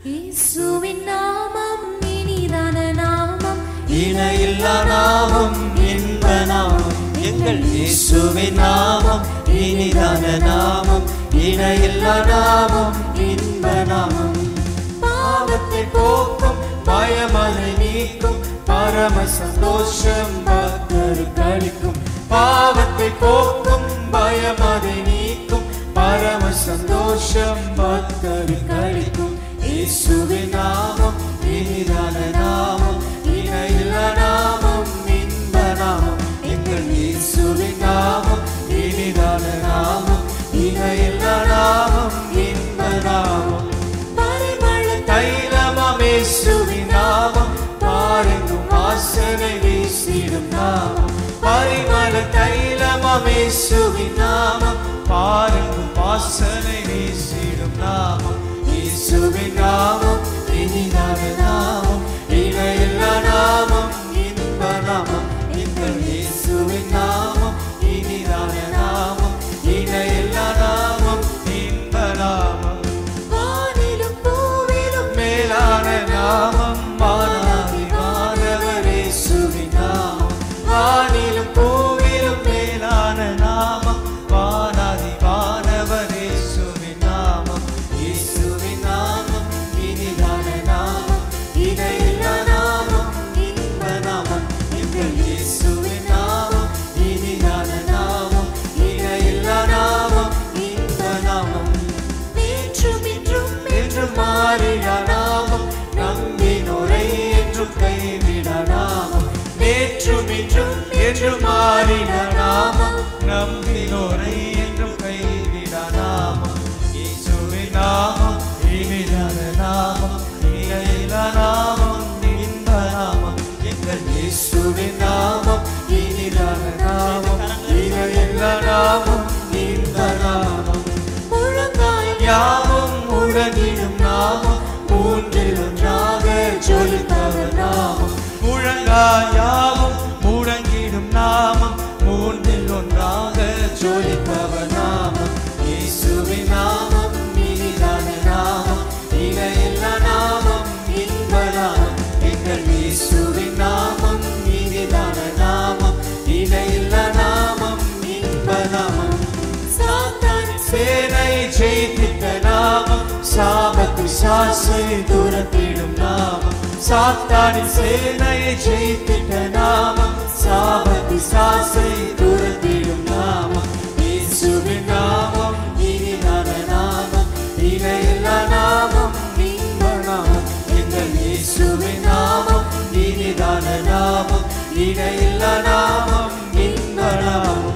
இயேசுவின் நாமம் இனிதான நாமம் இணையில்லா நாமம் இன்ப நாமம் எங்கள் இயேசுவின் நாமம் இனிதான நாமம் இணையில்லா நாமம் இன்ப நாமம் பாவத்தை போக்கும் பயமலை நீக்கும் பரம சந்தோஷம் பக்தருக்கு அளிக்கும் பாவத்தை போக்கும் பயமதை நீக்கும் பரம சந்தோஷம் பக்தருக்கு அளிக்கும் இயேசுவின் நாமம் இனிதான நாமம் இணையில்லா நாமம் இன்ப நாமம் எங்கள் இயேசுவின் நாமம் இனிதான நாமம் இணையில்லா நாமம் இன்ப நாமம் பரிமள தைலமாம் இயேசுவின் நாமம் பாருங்கும் வாசனை வீசிடும் நாமம் பரிமள தைலமாம் இயேசுவின் நாமம் பாருங்கும் வாசனை வீசிடும் நாமம் இயேசுவின் நாமம் இனிதான நாமம் இணையில்லா நாமம் இன்ப நாமம் எங்கள் இயேசுவின் நாமம் இனிதான நாமம் இணையில்லா நாமம் இன்ப நாமம் வானிலும் பூவிலும் மேலான நாமம் மானாதி மாணவர் இயேசுவின் நாமம் வானிலும் பூவிலும் மேலான நாமம் வானாதி மாணவர் இயேசுவின் நாமம் இயேசுவின் நாமம் இனிதான நாமம் இணையில்லா நாமம் இன்ப நாமம் எங்கள் இயேசுவின் நாமம் இனிதான நாமம் இணையில்லா நாமம் இன்ப நாமம் நேற்றும் இன்றும் என்றும் மாறிட நாமம் நம்பினோரை என்றும் கைவிட நாமம் நேற்றும் இன்றும் என்றும் மாறிட நாமம் நம்பினோரை என்றும் கைவிட நாமம் இயேசுவின் நாமம் இனிதான நாமம் இணையில நாமம் இன்ப நாமம் எங்கள் இயேசுவின் நாமம் இனிதான நாமம் இணையில நாமம் இன்ப நாமம் முழங்கால் யாவும் முழங்கிடும் நாமம் மூன்றில் ஒன்றாக ஜொலித்தவர் நாமம் முழங்கால் யாவும் முழங்கிடும் நாமம் மூன்றில் ஒன்றாக ஜொலித்தவர் நாமம் இயேசுவின் நாமம் இனிதான நாமம் இணையில்லா நாமம் இன்ப நாமம் எங்கள் இயேசுவின் நாமம் இனிதான நாமம் இணையில்லா நாமம் இன்ப நாமம் சாத்தான் சேனை ஜெயித்திட்ட நாமம் சாபத்து சாசை துரத்திடும் நாமம் சாத்தானின் சேனையை ஜெயித்திட்ட நாமம் சாபத்து சாசை துரத்திடும் நாமம் இயேசுவின் நாமம் இனிதான நாமம் இணையில்லா நாமம் இன்ப நாமம் எங்கள் இயேசுவின் நாமம் இனிதான நாமம் இணையில்லா நாமம் இன்ப நாமம்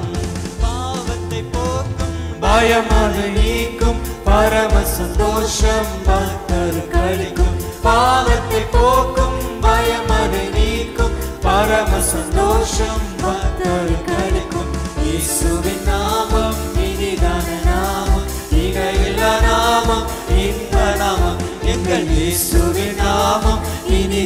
பாவத்தை போக்கும் பயமது நீக்கும் பரம சந்தோஷம் பக்தருக்கு அளிக்கும் பாவத்தை போக்கும் பயமது நீக்கும் பரம சந்தோஷம் பக்தருக்கு அளிக்கும் இயேசுவின் நாமம் இனிதான நாமம் இணையில்லா நாமம் இன்ப நாமம் எங்கள் இயேசுவின் நாமம் இனி